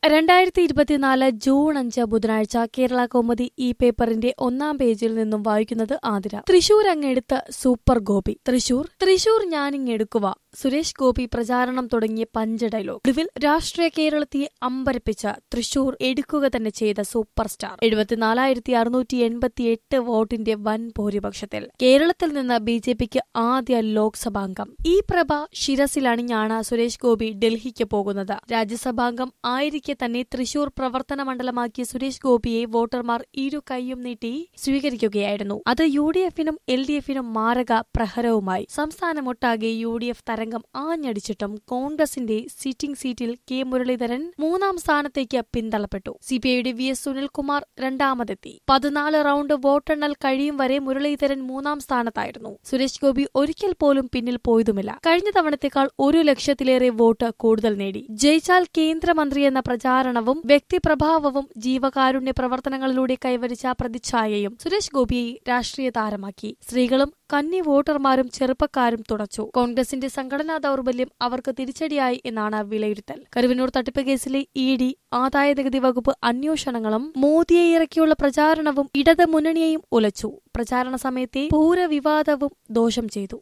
രണ്ടായിരത്തി ഇരുപത്തിനാല് ജൂൺ അഞ്ച് ബുധനാഴ്ച കേരള കൗമുദി ഈ പേപ്പറിന്റെ ഒന്നാം പേജിൽ നിന്നും വായിക്കുന്നത് ആതിര തൃശൂർ അങ്ങെടുത്ത് സൂപ്പർ ഗോപി തൃശൂർ തൃശൂർ ഞാനിങ്ങെടുക്കുക സുരേഷ് ഗോപി പ്രചാരണം തുടങ്ങിയ പഞ്ച് ഡയലോഗ് ഒടുവിൽ രാഷ്ട്രീയ കേരളത്തെ അമ്പരപ്പിച്ച തൃശൂർ എടുക്കുക തന്നെ ചെയ്ത സൂപ്പർ സ്റ്റാർ എഴുപത്തിനാലായിരത്തി അറുന്നൂറ്റി എൺപത്തി എട്ട് വോട്ടിന്റെ വൻ ഭൂരിപക്ഷത്തിൽ കേരളത്തിൽ നിന്ന് ബി ജെ പിക്ക് ആദ്യ ലോക്സഭാംഗം ഈ പ്രഭ ശിരസിലണിഞ്ഞാണ് സുരേഷ് ഗോപി ഡൽഹിക്ക് പോകുന്നത് രാജ്യസഭാംഗം ആയിരിക്കെ തന്നെ തൃശൂർ പ്രവർത്തന മണ്ഡലമാക്കിയ സുരേഷ് ഗോപിയെ വോട്ടർമാർ ഇരു കൈയും നീട്ടി സ്വീകരിക്കുകയായിരുന്നു അത് യു ഡി എഫിനും എൽ ഡി എഫിനും മാരക പ്രഹരവുമായി സംസ്ഥാനമൊട്ടാകെ യു ഡി എഫ് തരംഗം ആഞ്ഞടിച്ചിട്ടും കോൺഗ്രസിന്റെ സിറ്റിംഗ് സീറ്റിൽ കെ മുരളീധരൻ മൂന്നാം സ്ഥാനത്തേക്ക് പിന്തള്ളപ്പെട്ടു സിപിഐയുടെ വി എസ് സുനിൽകുമാർ രണ്ടാമതെത്തി പതിനാല് റൌണ്ട് വോട്ടെണ്ണൽ കഴിയും വരെ മുരളീധരൻ മൂന്നാം സ്ഥാനത്തായിരുന്നു സുരേഷ് ഗോപി ഒരിക്കൽ പോലും പിന്നിൽ പോയതുമില്ല കഴിഞ്ഞ തവണത്തേക്കാൾ ഒരു ലക്ഷത്തിലേറെ വോട്ട് കൂടുതൽ നേടി ജയിച്ചാൽ കേന്ദ്രമന്ത്രി എന്ന പ്രചാരണവും വ്യക്തിപ്രഭാവവും ജീവകാരുണ്യ പ്രവർത്തനങ്ങളിലൂടെ കൈവരിച്ച പ്രതിച്ഛായയും സുരേഷ് ഗോപിയെ രാഷ്ട്രീയ താരമാക്കി സ്ത്രീകളും കന്നി വോട്ടർമാരും ചെറുപ്പക്കാരും തുടച്ചു കോൺഗ്രസിന്റെ സംഘടനാ ദൌർബല്യം അവർക്ക് തിരിച്ചടിയായി എന്നാണ് വിലയിരുത്തൽ കരുവന്നൂർ തട്ടിപ്പ് കേസിലെ ഇ ഡി ആദായനികുതി വകുപ്പ് അന്വേഷണങ്ങളും മോദിയെ ഇറക്കിയുള്ള പ്രചാരണവും ഇടത് മുന്നണിയെയും ഉലച്ചു പ്രചാരണ സമയത്തെ പൂരവിവാദവും ദോഷം ചെയ്തു